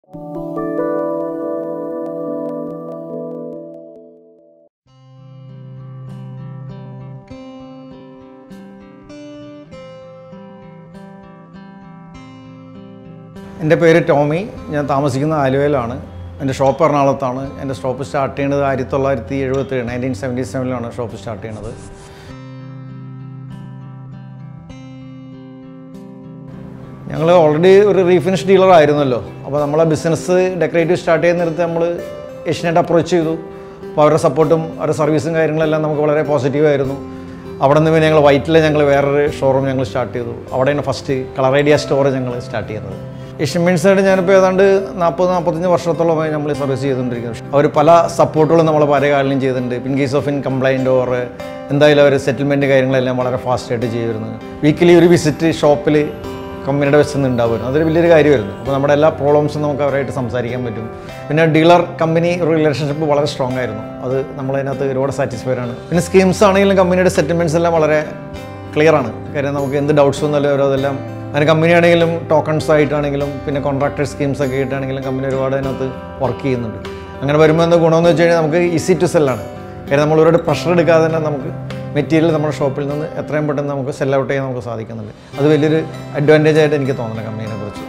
എൻ്റെ പേര് ടോമി ഞാൻ താമസിക്കുന്ന ആലുവയിലാണ് എൻ്റെ ഷോപ്പ് എറണാകുളത്താണ് എൻ്റെ ഷോപ്പ് സ്റ്റാർട്ട് ചെയ്യുന്നത് ആയിരത്തി തൊള്ളായിരത്തി എഴുപത്തി ഏഴ് നയൻറ്റീൻ സെവൻറ്റി സെവനിലാണ് ഷോപ്പ് സ്റ്റാർട്ട് ചെയ്യുന്നത് ഞങ്ങൾ ഓൾറെഡി ഒരു റീഫിനിഷ് ഡീലർ ആയിരുന്നല്ലോ അപ്പോൾ നമ്മളെ ബിസിനസ് ഡെക്കറേറ്റീവ് സ്റ്റാർട്ട് ചെയ്യുന്ന നേരത്ത് നമ്മൾ ഏഷ്യനെറ്റ് അപ്രോച്ച് ചെയ്തു അപ്പോൾ അവരുടെ സപ്പോർട്ടും അവരുടെ സർവീസും കാര്യങ്ങളെല്ലാം നമുക്ക് വളരെ പോസിറ്റീവ് ആയിരുന്നു അവിടെ നിന്ന് പിന്നെ ഞങ്ങൾ വൈറ്റിൽ ഞങ്ങൾ വേറൊരു ഷോറൂം ഞങ്ങൾ സ്റ്റാർട്ട് ചെയ്തു അവിടെയാണ് ഫസ്റ്റ് കളർ ഐഡിയ സ്റ്റോർ ഞങ്ങൾ സ്റ്റാർട്ട് ചെയ്യുന്നത് ഏഷ്യൻ പെയിൻസായിട്ട് ഞാനിപ്പോൾ ഏതാണ്ട് നാൽപ്പത് നാൽപ്പത്തഞ്ച് വർഷത്തോളമായി നമ്മൾ സർവീസ് ചെയ്തുകൊണ്ടിരിക്കുന്നു അവർ പല സപ്പോർട്ടുകളും നമ്മൾ പല കാലം ചെയ്തിട്ടുണ്ട് in case of in complaint or എന്തായാലും അവർ സെറ്റിൽമെൻറ്റ് കാര്യങ്ങളെല്ലാം വളരെ ഫാസ്റ്റായിട്ട് ചെയ്യുമായിരുന്നു വീക്കിലി ഒരു വിസിറ്റ് ഷോപ്പിൽ കമ്പനിയുടെ വെച്ച് നിന്ന് ഉണ്ടാവുമായിരുന്നു അതൊരു വലിയൊരു കാര്യമായിരുന്നു അപ്പോൾ നമ്മുടെ എല്ലാ പ്രോബ്ലംസും നമുക്ക് അവരായിട്ട് സംസാരിക്കാൻ പറ്റും പിന്നെ ഡീലർ കമ്പനി റിലേഷൻഷിപ്പ് വളരെ സ്ട്രോങ് ആയിരുന്നു അത് നമ്മളതിനകത്ത് ഒരുപാട് സാറ്റിസ്ഫൈഡ് ആണ് പിന്നെ സ്കീംസ് ആണെങ്കിലും കമ്പനിയുടെ സെറ്റിൽമെൻറ്റ്സ് എല്ലാം വളരെ ക്ലിയർ ആണ് കാര്യം നമുക്ക് എന്ത് ഡൗട്ട്സ് ഒന്നുമല്ല ഓരോ അതെല്ലാം അതിന് കമ്പനി ആണെങ്കിലും ടോക്കൺസ് ആയിട്ടാണെങ്കിലും പിന്നെ കോൺട്രാക്ടർ സ്കീംസ് ഒക്കെ ആയിട്ടാണെങ്കിലും കമ്പനി ഒരുപാട് അതിനകത്ത് വർക്ക് ചെയ്യുന്നുണ്ട് അങ്ങനെ വരുമ്പോൾ എന്താ ഗുണമെന്ന് വെച്ച് കഴിഞ്ഞാൽ നമുക്ക് ഈസി ടു സെല്ലാണ് കാര്യം നമ്മൾ ഒരുപാട് പ്രഷർ എടുക്കാതെ തന്നെ നമുക്ക് മെറ്റീരിയൽ നമ്മുടെ ഷോപ്പിൽ നിന്ന് എത്രയും പെട്ടെന്ന് നമുക്ക് സെൽ ഔട്ട് ചെയ്യാൻ നമുക്ക് സാധിക്കുന്നുണ്ട് അത് വലിയൊരു അഡ്വാൻറ്റേജ് ആയിട്ട് എനിക്ക് തോന്നുന്നു കമ്പനീനെ കുറിച്ച്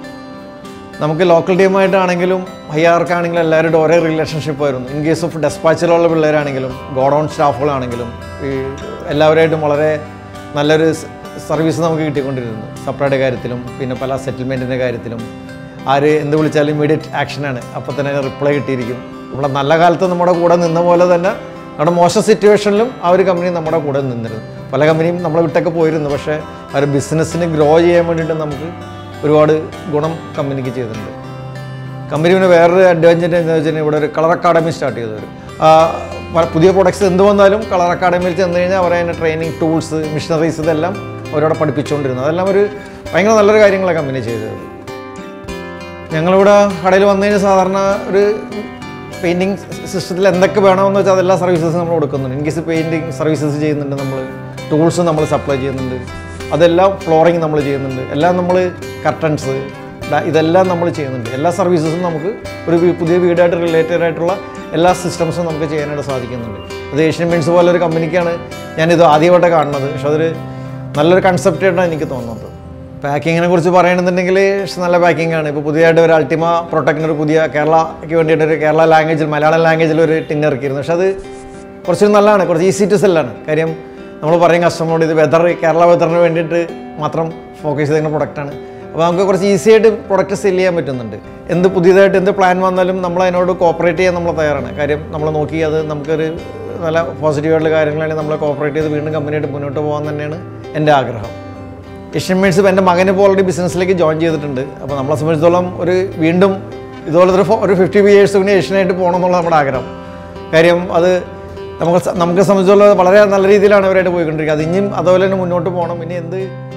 നമുക്ക് ലോക്കൽ ടീമായിട്ടാണെങ്കിലും ഹൈയാർക്കാണെങ്കിലും എല്ലാവരുടെ ഒരേ റിലേഷൻഷിപ്പ് ആയിരുന്നു ഇൻ കേസ് ഓഫ് ഡെസ്പാച്ചിലുള്ള പിള്ളേരാണെങ്കിലും ഗോഡൗൺ സ്റ്റാഫുകളാണെങ്കിലും ഈ എല്ലാവരായിട്ടും വളരെ നല്ലൊരു സർവീസ് നമുക്ക് കിട്ടിക്കൊണ്ടിരുന്നു സപ്ലൈയുടെ കാര്യത്തിലും പിന്നെ പല സെറ്റിൽമെൻറ്റിൻ്റെ കാര്യത്തിലും ആര് എന്ത് വിളിച്ചാലും ഇമീഡിയറ്റ് ആക്ഷനാണ് അപ്പോൾ തന്നെ റിപ്ലൈ കിട്ടിയിരിക്കും നമ്മുടെ നല്ല കാലത്ത് നമ്മുടെ കൂടെ നിന്ന പോലെ തന്നെ നമ്മുടെ മോശം സിറ്റുവേഷനിലും ആ ഒരു കമ്പനി നമ്മുടെ കൂടെ നിന്നിരുന്നു പല കമ്പനിയും നമ്മളെ വിട്ടൊക്കെ പോയിരുന്നു പക്ഷേ ആ ഒരു ബിസിനസ്സിന് ഗ്രോ ചെയ്യാൻ വേണ്ടിയിട്ട് നമുക്ക് ഒരുപാട് ഗുണം കമ്പനിക്ക് ചെയ്തിട്ടുണ്ട് കമ്പനി പിന്നെ വേറൊരു അഡ്വാൻറ്റേജ് എന്താ വെച്ചാൽ ഇവിടെ ഒരു കളർ അക്കാഡമി സ്റ്റാർട്ട് ചെയ്തു വരും പുതിയ പ്രൊഡക്ട്സ് എന്ത് വന്നാലും കളർ അക്കാഡമിയിൽ ചെന്ന് കഴിഞ്ഞാൽ അവർ അതിൻ്റെ ട്രെയിനിങ് ടൂൾസ് മിഷനറീസ് ഇതെല്ലാം അവരവിടെ പഠിപ്പിച്ചുകൊണ്ടിരുന്നു അതെല്ലാം ഒരു ഭയങ്കര നല്ലൊരു കാര്യങ്ങളാണ് കമ്പനി ചെയ്തത് ഞങ്ങളിവിടെ കടയിൽ വന്നു കഴിഞ്ഞാൽ സാധാരണ ഒരു പെയിൻറ്റിങ് സിസ്റ്റത്തിൽ എന്തൊക്കെ വേണമെന്ന് വെച്ചാൽ അതെല്ലാ സർവീസസും നമ്മൾ കൊടുക്കുന്നുണ്ട് ഇൻ കേസ് പെയിൻറ്റിങ് സർവീസസ് ചെയ്യുന്നുണ്ട് നമ്മൾ ടൂൾസ് നമ്മൾ സപ്ലൈ ചെയ്യുന്നുണ്ട് അതെല്ലാം ഫ്ലോറിങ് നമ്മൾ ചെയ്യുന്നുണ്ട് എല്ലാം നമ്മൾ കർട്ടൻസ് ഇതെല്ലാം നമ്മൾ ചെയ്യുന്നുണ്ട് എല്ലാ സർവീസസും നമുക്ക് ഒരു വീ- പുതിയ വീടായിട്ട് റിലേറ്റഡ് ആയിട്ടുള്ള എല്ലാ സിസ്റ്റംസും നമുക്ക് ചെയ്യാനായിട്ട് സാധിക്കുന്നുണ്ട് അത് ഏഷ്യൻ പെയിൻറ്റ്സ് പോലെ ഒരു കമ്പനിക്കാണ് ഞാനിത് ആദ്യമായിട്ട് കാണുന്നത് പക്ഷെ അതൊരു നല്ലൊരു കൺസെപ്റ്റ് ആയിട്ടാണ് എനിക്ക് തോന്നുന്നത് പാക്കിങ്ങിനെ കുറിച്ച് പറയുകയാണെന്നുണ്ടെങ്കിൽ നല്ല പാക്കിംഗ് ആണ് ഇപ്പോൾ പുതിയതായിട്ട് ഒരു അൾട്ടിമ പ്രൊട്ടക്റ്റിന് ഒരു പുതിയ കേരളയ്ക്ക് വേണ്ടിയിട്ട് ഒരു കേരള ലാംഗ്വേജിൽ മലയാളം ലാംഗ്വേജിൽ ഒരു ടിൻ ഇറക്കിയിരുന്നു പക്ഷെ അത് കുറച്ചൊരു നല്ലതാണ് കുറച്ച് ഈസി ടു സെല്ലാണ് കാര്യം നമ്മൾ പറയും കസ്റ്റമറോട് ഇത് വെതർ കേരള വെതറിന് വേണ്ടിയിട്ട് മാത്രം ഫോക്കസ് ചെയ്യുന്ന പ്രൊഡക്റ്റാണ് അപ്പോൾ നമുക്ക് കുറച്ച് ഈസി ആയിട്ട് പ്രൊഡക്റ്റ് സെല് ചെയ്യാൻ പറ്റുന്നുണ്ട് എന്ത് പുതിയതായിട്ട് എന്ത് പ്ലാൻ വന്നാലും നമ്മൾ അതിനോട് കോപ്പറേറ്റ് ചെയ്യാൻ നമ്മൾ തയ്യാറാണ് കാര്യം നമ്മൾ നോക്കി അത് നമുക്കൊരു നല്ല പോസിറ്റീവായിട്ടുള്ള കാര്യങ്ങളാണെങ്കിൽ നമ്മൾ കോപ്പറേറ്റ് ചെയ്ത് വീണ്ടും കമ്പനിയായിട്ട് മുന്നോട്ട് പോകാൻ തന്നെയാണ് എൻ്റെ ആഗ്രഹം ഏഷ്യൻ മെയ്ഡ്സ് ഇപ്പോൾ എൻ്റെ മകനെ ഇപ്പോൾ ഓൾറെഡി ബിസിനസ്സിലേക്ക് ജോയിൻ ചെയ്തിട്ടുണ്ട് അപ്പോൾ നമ്മളെ സംബന്ധിച്ചിടത്തോളം ഒരു വീണ്ടും ഇതുപോലത്തെ ഒരു ഫോ- ഒരു ഫിഫ്റ്റി ഇയേഴ്സ് പിന്നെ ഏഷ്യനായിട്ട് പോകണം എന്നുള്ള നമ്മുടെ ആഗ്രഹം കാര്യം അത് നമുക്ക് സ- നമുക്ക് സംബന്ധിച്ചുള്ള വളരെ നല്ല രീതിയിലാണ് അവരായിട്ട് പോയിക്കൊണ്ടിരിക്കുന്നത് അത് ഇനിയും അതുപോലെ തന്നെ മുന്നോട്ട് പോകണം ഇനി എന്ത്